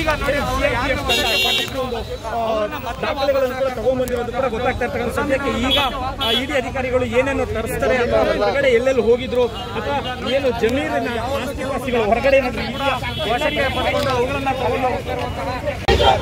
ಈಗ ನೋಡಿ CITF ತಂಡ ಸಾಕಷ್ಟು ಒಂದು, ಆ, ದಾಖಲೆಗಳನ್ನು ಕೂಡ ತಗೊಂಡ್ಬಂದಿರೋದು ಕೂಡ ಗೊತ್ತಾಗ್ತಾ ಇರ್ತಕ್ಕಂಥ ಸದ್ಯಕ್ಕೆ ಈಗ ಇಡಿ ಅಧಿಕಾರಿಗಳು ಏನೇನು ತರಿಸ್ತಾರೆ ಅಥವಾ ಹೊರಗಡೆ ಎಲ್ಲೆಲ್ಲಿ ಹೋಗಿದ್ರು ಅಥವಾ ಏನು ಜಮೀರಿನ ಆಸ್ತಿ ಪಾಸ್ತಿಗಳು ಹೊರಗಡೆ ಏನಾದ್ರು ಇದೆಯಾ ವಶಕ್ಕೆ ಪಡ್ಕೊಂಡು ಅವುಗಳನ್ನ ತಗೊಂಡು ಹೋಗ್ತಾರೆ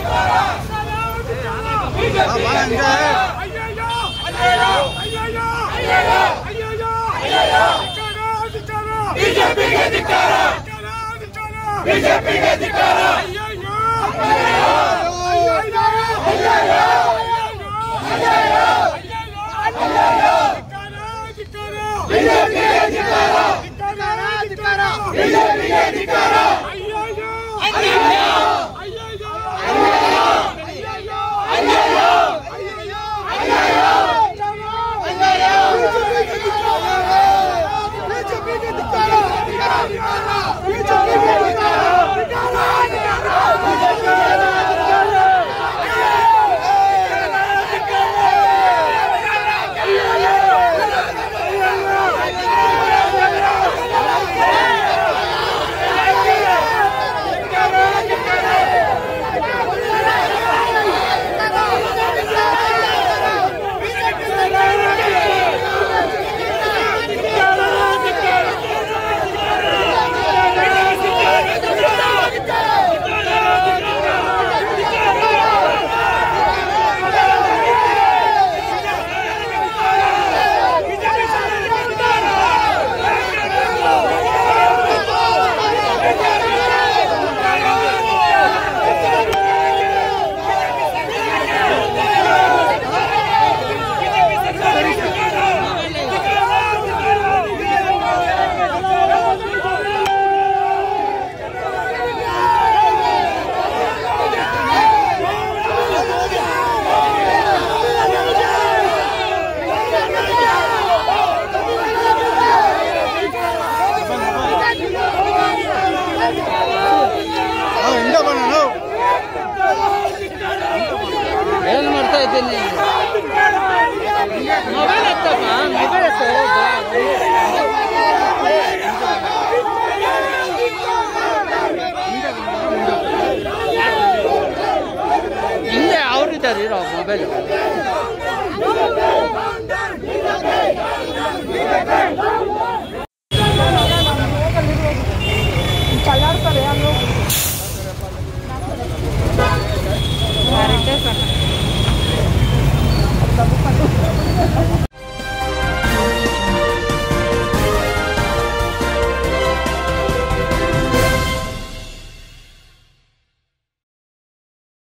ಏನು ಮಾಡ್ತಾ ಇದ್ದೀನಿ ಮೊಬೈಲ್ ಎತ್ತಪ್ಪ ಮೊಬೈಲ್ ಎತ್ತ ಹಿಂದೆ ಅವ್ರಿದ್ದಾರೆ ಇರೋ ಮೊಬೈಲ್